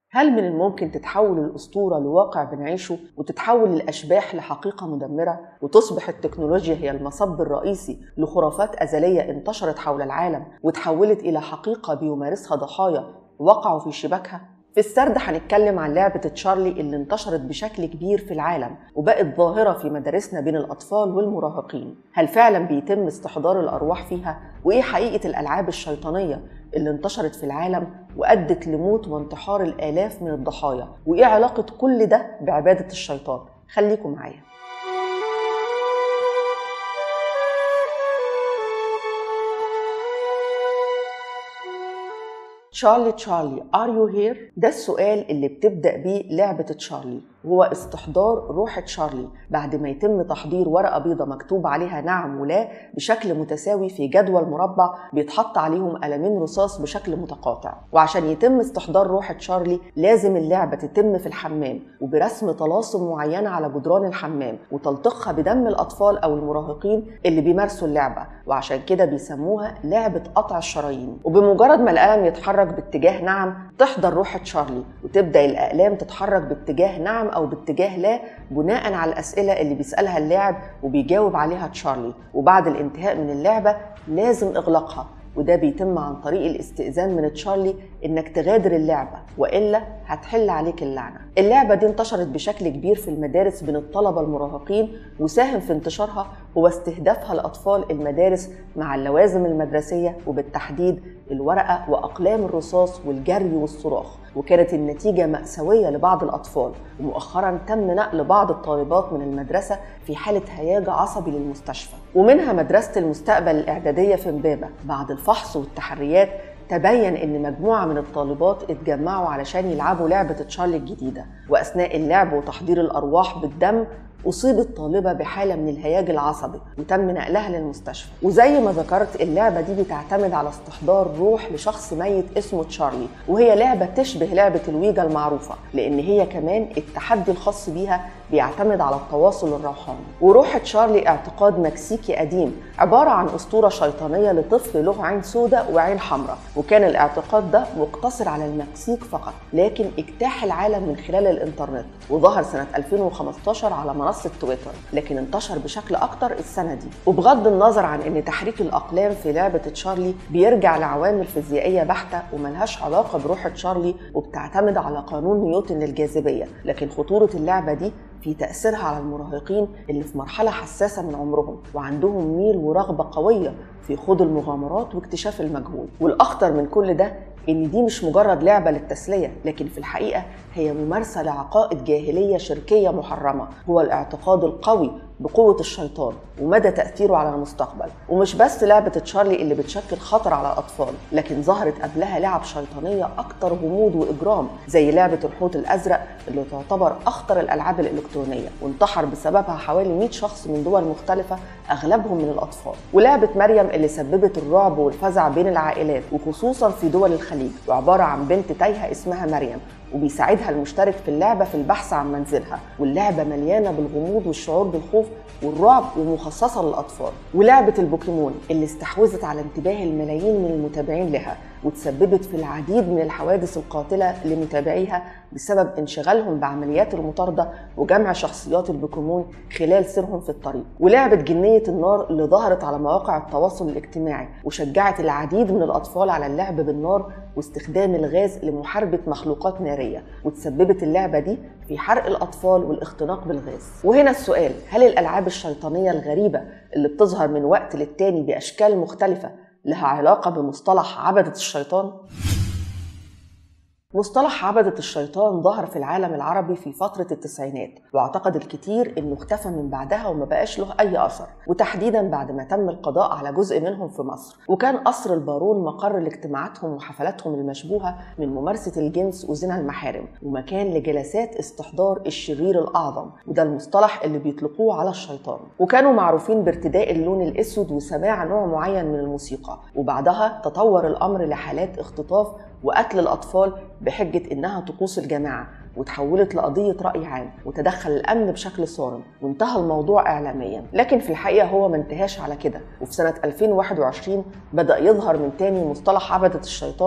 هل من الممكن تتحول الأسطورة لواقع بنعيشه وتتحول الأشباح لحقيقة مدمرة وتصبح التكنولوجيا هي المصب الرئيسي لخرافات أزلية انتشرت حول العالم وتحولت إلى حقيقة بيمارسها ضحايا وقعوا في شباكها؟ في السرد هنتكلم عن لعبة تشارلي اللي انتشرت بشكل كبير في العالم وبقت ظاهرة في مدارسنا بين الأطفال والمراهقين هل فعلا بيتم استحضار الأرواح فيها؟ وإيه حقيقة الألعاب الشيطانية اللي انتشرت في العالم وأدت لموت وانتحار الآلاف من الضحايا وإيه علاقة كل ده بعبادة الشيطان؟ خليكم معايا تشارلي تشارلي ار يو هير ده السؤال اللي بتبدا بيه لعبه تشارلي وهو استحضار روح تشارلي بعد ما يتم تحضير ورقه بيضاء مكتوب عليها نعم ولا بشكل متساوي في جدول مربع بيتحط عليهم قلمين رصاص بشكل متقاطع وعشان يتم استحضار روح تشارلي لازم اللعبه تتم في الحمام وبرسم طلاسم معينه على جدران الحمام وتلطخها بدم الاطفال او المراهقين اللي بيمارسوا اللعبه وعشان كده بيسموها لعبه قطع الشرايين وبمجرد ما القلم يتحرك باتجاه نعم تحضر روح تشارلي وتبدا الاقلام تتحرك باتجاه نعم او باتجاه لا بناء على الاسئله اللي بيسالها اللاعب وبيجاوب عليها تشارلي وبعد الانتهاء من اللعبه لازم اغلاقها وده بيتم عن طريق الاستئذان من تشارلي انك تغادر اللعبه والا هتحل عليك اللعنه. اللعبه دي انتشرت بشكل كبير في المدارس بين الطلبه المراهقين وساهم في انتشارها هو استهدافها لاطفال المدارس مع اللوازم المدرسيه وبالتحديد الورقه واقلام الرصاص والجري والصراخ وكانت النتيجه ماساويه لبعض الاطفال ومؤخرا تم نقل بعض الطالبات من المدرسه في حاله هياج عصبي للمستشفى ومنها مدرسه المستقبل الاعداديه في امبابه بعد الفحص والتحريات تبين ان مجموعه من الطالبات اتجمعوا علشان يلعبوا لعبه تشارلي الجديده واثناء اللعب وتحضير الارواح بالدم أصيبت طالبة بحالة من الهياج العصبي وتم نقلها للمستشفى وزي ما ذكرت اللعبة دي بتعتمد على استحضار روح لشخص ميت اسمه تشارلي وهي لعبة تشبه لعبة الويجا المعروفة لأن هي كمان التحدي الخاص بيها بيعتمد على التواصل الروحاني وروح تشارلي اعتقاد مكسيكي قديم عبارة عن أسطورة شيطانية لطفل له عين سوداء وعين حمراء وكان الاعتقاد ده مقتصر على المكسيك فقط لكن اجتاح العالم من خلال الانترنت وظهر سنة 2015 على منصة تويتر لكن انتشر بشكل أكتر السنة دي وبغض النظر عن أن تحريك الأقلام في لعبة تشارلي بيرجع لعوامل فيزيائية بحتة وملهاش علاقة بروح تشارلي وبتعتمد على قانون نيوتن للجاذبية لكن خطورة اللعبة دي في تأثيرها على المراهقين اللي في مرحلة حساسة من عمرهم وعندهم ميل ورغبة قوية في خوض المغامرات واكتشاف المجهول والأخطر من كل ده إن دي مش مجرد لعبة للتسلية لكن في الحقيقة هي ممارسة لعقائد جاهلية شركية محرمة هو الاعتقاد القوي بقوة الشيطان ومدى تأثيره على المستقبل ومش بس لعبة تشارلي اللي بتشكل خطر على الأطفال لكن ظهرت قبلها لعب شيطانية أكتر غموض وإجرام زي لعبة الحوت الأزرق اللي تعتبر أخطر الألعاب الإلكترونية وانتحر بسببها حوالي 100 شخص من دول مختلفة أغلبهم من الأطفال ولعبة مريم اللي سببت الرعب والفزع بين العائلات وخصوصا في دول الخليج وعبارة عن بنت تايهة اسمها مريم وبيساعدها المشترك في اللعبة في البحث عن منزلها واللعبة مليانة بالغموض والشعور بالخوف والرعب ومخصصة للأطفال ولعبة البوكيمون اللي استحوذت على انتباه الملايين من المتابعين لها وتسببت في العديد من الحوادث القاتلة لمتابعيها بسبب انشغالهم بعمليات المطاردة وجمع شخصيات البوكيمون خلال سيرهم في الطريق ولعبة جنية النار اللي ظهرت على مواقع التواصل الاجتماعي وشجعت العديد من الأطفال على اللعب بالنار واستخدام الغاز لمحاربة مخلوقات نارية وتسببت اللعبة دي في حرق الأطفال والاختناق بالغاز وهنا السؤال هل الألعاب الشيطانية الغريبة اللي بتظهر من وقت للتاني بأشكال مختلفة لها علاقة بمصطلح عبدة الشيطان؟ مصطلح عبدة الشيطان ظهر في العالم العربي في فترة التسعينات واعتقد الكثير انه اختفى من بعدها وما بقاش له اي اثر وتحديدا بعد ما تم القضاء على جزء منهم في مصر وكان قصر البارون مقر لاجتماعاتهم وحفلاتهم المشبوهة من ممارسة الجنس وزنا المحارم ومكان لجلسات استحضار الشرير الاعظم وده المصطلح اللي بيطلقوه على الشيطان وكانوا معروفين بارتداء اللون الاسود وسماع نوع معين من الموسيقى وبعدها تطور الامر لحالات اختطاف وقتل الأطفال بحجة إنها طقوس الجماعة وتحولت لقضية رأي عام وتدخل الأمن بشكل صارم وانتهى الموضوع إعلاميا لكن في الحقيقة هو ما انتهاش على كده وفي سنة 2021 بدأ يظهر من تاني مصطلح عبدة الشيطان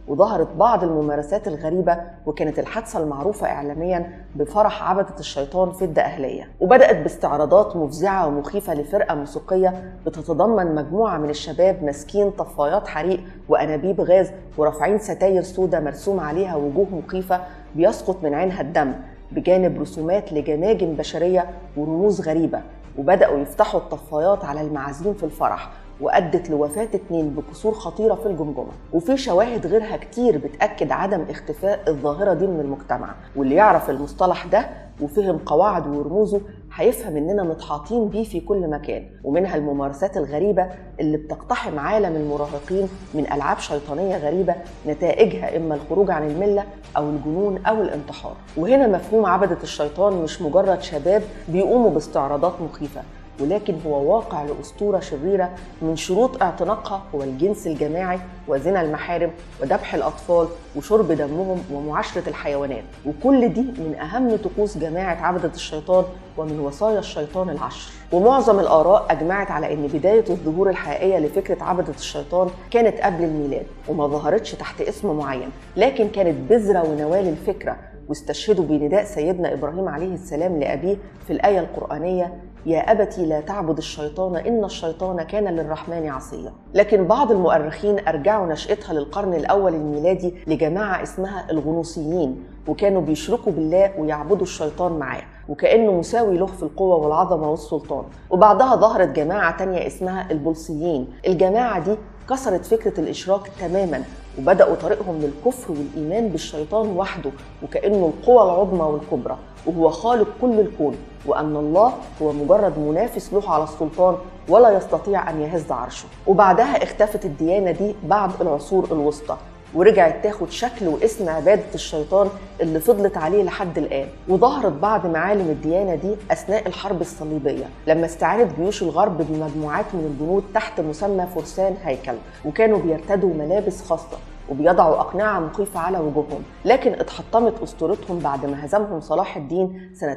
وظهرت بعض الممارسات الغريبة وكانت الحادثة المعروفة إعلاميا بفرح عبدة الشيطان في الدقهلية وبدأت باستعراضات مفزعة ومخيفة لفرقة موسيقية بتتضمن مجموعة من الشباب ماسكين طفايات حريق وأنابيب غاز ورافعين ستاير سوداء مرسوم عليها وجوه مخيفة بيسقط من عينها الدم بجانب رسومات لجماجم بشرية ورموز غريبة وبدأوا يفتحوا الطفايات على المعازيم في الفرح وأدت لوفاة اتنين بكسور خطيرة في الجمجمة وفي شواهد غيرها كتير بتأكد عدم اختفاء الظاهرة دي من المجتمع واللي يعرف المصطلح ده وفهم قواعد ورموزه هيفهم اننا متحاطين بيه في كل مكان ومنها الممارسات الغريبه اللي بتقتحم عالم المراهقين من العاب شيطانيه غريبه نتائجها اما الخروج عن المله او الجنون او الانتحار وهنا مفهوم عبده الشيطان مش مجرد شباب بيقوموا باستعراضات مخيفه ولكن هو واقع لأسطورة شريرة من شروط اعتناقها هو الجنس الجماعي وزنا المحارم وذبح الأطفال وشرب دمهم ومعاشرة الحيوانات وكل دي من أهم طقوس جماعة عبدة الشيطان ومن وصايا الشيطان العشر ومعظم الآراء أجمعت على أن بداية الظهور الحقيقية لفكرة عبدة الشيطان كانت قبل الميلاد وما ظهرتش تحت اسم معين لكن كانت بذرة ونواة للفكرة واستشهدوا بنداء سيدنا ابراهيم عليه السلام لابيه في الايه القرانيه يا ابت لا تعبد الشيطان ان الشيطان كان للرحمن عصيا لكن بعض المؤرخين ارجعوا نشاتها للقرن الاول الميلادي لجماعه اسمها الغنوصيين وكانوا بيشركوا بالله ويعبدوا الشيطان معاه وكانه مساوي له في القوه والعظمه والسلطان وبعدها ظهرت جماعه تانية اسمها البلسيين الجماعه دي كسرت فكره الاشراك تماما وبداوا طريقهم للكفر والايمان بالشيطان وحده وكانه القوى العظمى والكبرى وهو خالق كل الكون وان الله هو مجرد منافس له على السلطان ولا يستطيع ان يهز عرشه وبعدها اختفت الديانه دي بعد العصور الوسطى ورجعت تاخد شكل واسم عبادة الشيطان اللي فضلت عليه لحد الآن وظهرت بعض معالم الديانة دي أثناء الحرب الصليبية لما استعانت جيوش الغرب بمجموعات من الجنود تحت مسمى فرسان هيكل وكانوا بيرتدوا ملابس خاصة وبيضعوا أقنعة مخيفة على وجوههم لكن اتحطمت أسطورتهم بعد ما هزمهم صلاح الدين سنة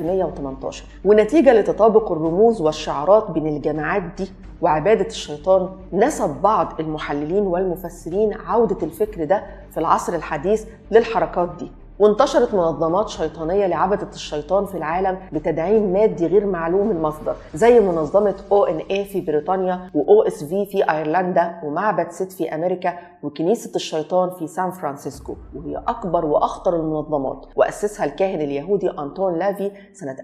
1118 ونتيجة لتطابق الرموز والشعارات بين الجماعات دي وعبادة الشيطان نسب بعض المحللين والمفسرين عودة الفكر ده في العصر الحديث للحركات دي وانتشرت منظمات شيطانية لعبدة الشيطان في العالم بتدعيم مادي غير معلوم المصدر زي منظمة او ان اي في بريطانيا و او اس في في ايرلندا ومعبد ست في امريكا وكنيسة الشيطان في سان فرانسيسكو وهي اكبر واخطر المنظمات واسسها الكاهن اليهودي انطون لافي سنة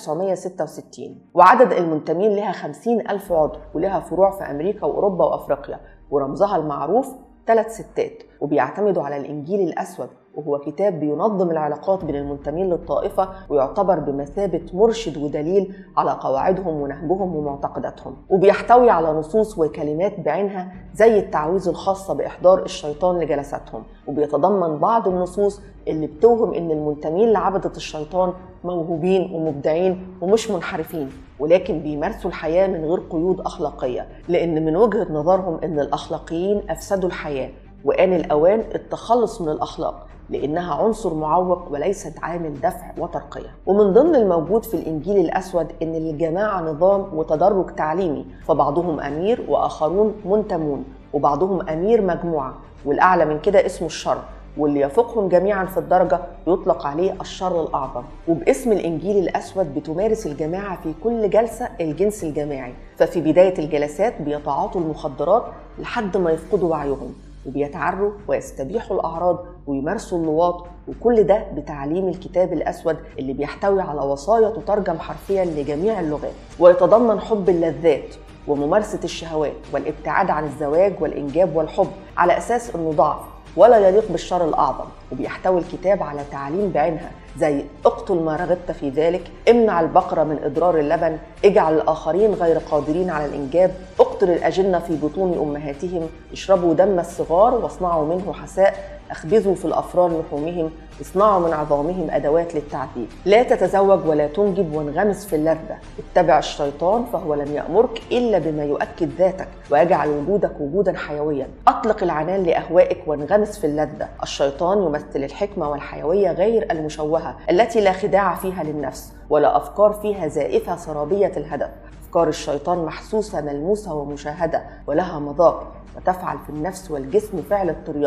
1966 وعدد المنتمين لها 50 ألف عضو ولها فروع في أمريكا وأوروبا وأفريقيا ورمزها المعروف ثلاث ستات وبيعتمدوا على الإنجيل الأسود وهو كتاب بينظم العلاقات بين المنتمين للطائفة ويعتبر بمثابة مرشد ودليل على قواعدهم ونهجهم ومعتقداتهم وبيحتوي على نصوص وكلمات بعينها زي التعويذ الخاصة بإحضار الشيطان لجلساتهم وبيتضمن بعض النصوص اللي بتوهم إن المنتمين لعبدة الشيطان موهوبين ومبدعين ومش منحرفين ولكن بيمارسوا الحياة من غير قيود أخلاقية لأن من وجهة نظرهم إن الأخلاقيين أفسدوا الحياة وآن الأوان التخلص من الأخلاق لأنها عنصر معوق وليست عامل دفع وترقية ومن ضمن الموجود في الإنجيل الأسود إن للجماعة نظام وتدرج تعليمي فبعضهم أمير وآخرون منتمون وبعضهم أمير مجموعة والأعلى من كده اسمه الشر واللي يفوقهم جميعا في الدرجة يطلق عليه الشر الأعظم وباسم الإنجيل الأسود بتمارس الجماعة في كل جلسة الجنس الجماعي ففي بداية الجلسات بيتعاطوا المخدرات لحد ما يفقدوا وعيهم وبيتعروا ويستبيحوا الأعراض ويمارسوا اللواط وكل ده بتعليم الكتاب الأسود اللي بيحتوي على وصايا تترجم حرفيا لجميع اللغات ويتضمن حب اللذات وممارسة الشهوات والابتعاد عن الزواج والإنجاب والحب على أساس أنه ضعف ولا يليق بالشر الأعظم وبيحتوي الكتاب على تعليم بعينها زي اقتل ما رغبت في ذلك امنع البقرة من إضرار اللبن اجعل الآخرين غير قادرين على الإنجاب اقتل الأجنة في بطون أمهاتهم اشربوا دم الصغار واصنعوا منه حساء اخبزوا في الافران لحومهم اصنعوا من عظامهم ادوات للتعذيب لا تتزوج ولا تنجب وانغمس في اللذه اتبع الشيطان فهو لم يامرك الا بما يؤكد ذاتك ويجعل وجودك وجودا حيويا اطلق العنان لاهوائك وانغمس في اللذه الشيطان يمثل الحكمه والحيويه غير المشوهه التي لا خداع فيها للنفس ولا افكار فيها زائفه سرابيه الهدف افكار الشيطان محسوسه ملموسه ومشاهده ولها مذاق وتفعل في النفس والجسم فعل الترياق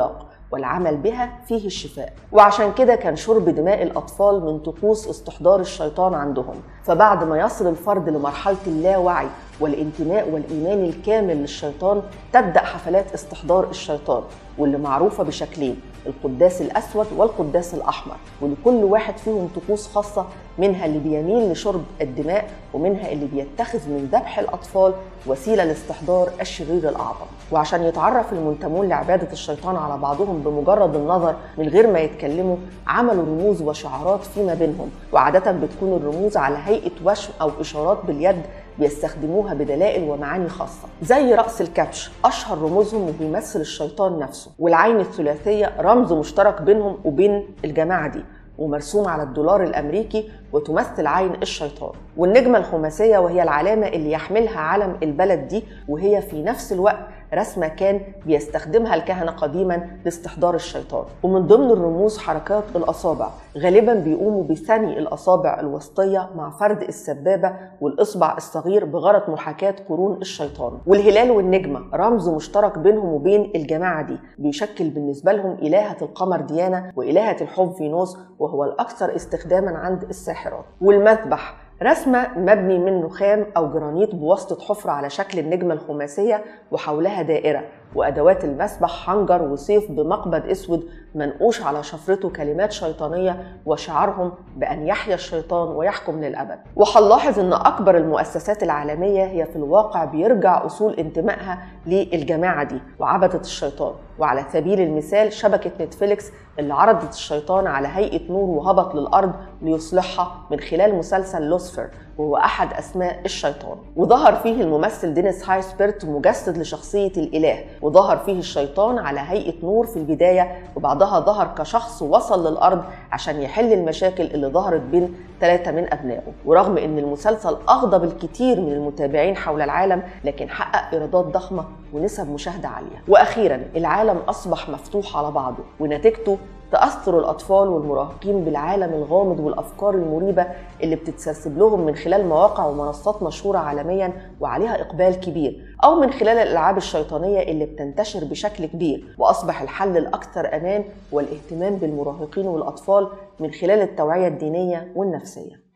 والعمل بها فيه الشفاء وعشان كده كان شرب دماء الأطفال من طقوس استحضار الشيطان عندهم فبعد ما يصل الفرد لمرحلة اللاوعي والانتماء والإيمان الكامل للشيطان تبدأ حفلات استحضار الشيطان واللي معروفة بشكلين القداس الأسود والقداس الأحمر ولكل واحد فيهم طقوس خاصة منها اللي بيميل لشرب الدماء ومنها اللي بيتخذ من ذبح الأطفال وسيلة لاستحضار الشرير الأعظم وعشان يتعرف المنتمون لعبادة الشيطان على بعضهم بمجرد النظر من غير ما يتكلموا عملوا رموز وشعارات فيما بينهم وعادة بتكون الرموز على هيئة وشم أو إشارات باليد بيستخدموها بدلائل ومعاني خاصة زي رأس الكبش أشهر رموزهم وبيمثل الشيطان نفسه والعين الثلاثية رمز مشترك بينهم وبين الجماعة دي ومرسوم على الدولار الامريكي وتمثل عين الشيطان والنجمه الخماسيه وهي العلامه اللي يحملها علم البلد دي وهي في نفس الوقت رسمه كان بيستخدمها الكهنه قديما لاستحضار الشيطان ومن ضمن الرموز حركات الاصابع غالبا بيقوموا بثني الاصابع الوسطيه مع فرد السبابه والاصبع الصغير بغرض محاكاه قرون الشيطان والهلال والنجمه رمز مشترك بينهم وبين الجماعه دي بيشكل بالنسبه لهم الهه القمر ديانا والهه الحب فينوس وهو الاكثر استخداما عند الساحرات والمذبح رسمة مبني من رخام أو جرانيت بواسطة حفرة على شكل النجمة الخماسية وحولها دائرة وأدوات المسبح حنجر وسيف بمقبض أسود منقوش على شفرته كلمات شيطانية وشعارهم بأن يحيا الشيطان ويحكم للأبد وهنلاحظ أن أكبر المؤسسات العالمية هي في الواقع بيرجع أصول انتمائها للجماعة دي وعبدة الشيطان وعلى سبيل المثال شبكة نتفليكس اللي عرضت الشيطان على هيئة نور وهبط للأرض ليصلحها من خلال مسلسل لوسفر وهو أحد أسماء الشيطان وظهر فيه الممثل دينيس هايسبرت مجسد لشخصية الإله وظهر فيه الشيطان على هيئة نور في البداية وبعدها ظهر كشخص وصل للأرض عشان يحل المشاكل اللي ظهرت بين ثلاثة من أبنائه ورغم أن المسلسل أغضب الكثير من المتابعين حول العالم لكن حقق إيرادات ضخمة ونسب مشاهدة عالية وأخيرا العالم أصبح مفتوح على بعضه ونتيجته تأثر الأطفال والمراهقين بالعالم الغامض والأفكار المريبة اللي بتتسرسب لهم من خلال مواقع ومنصات مشهورة عالميا وعليها إقبال كبير أو من خلال الألعاب الشيطانية اللي بتنتشر بشكل كبير وأصبح الحل الأكثر أمان والاهتمام بالمراهقين والأطفال من خلال التوعية الدينية والنفسية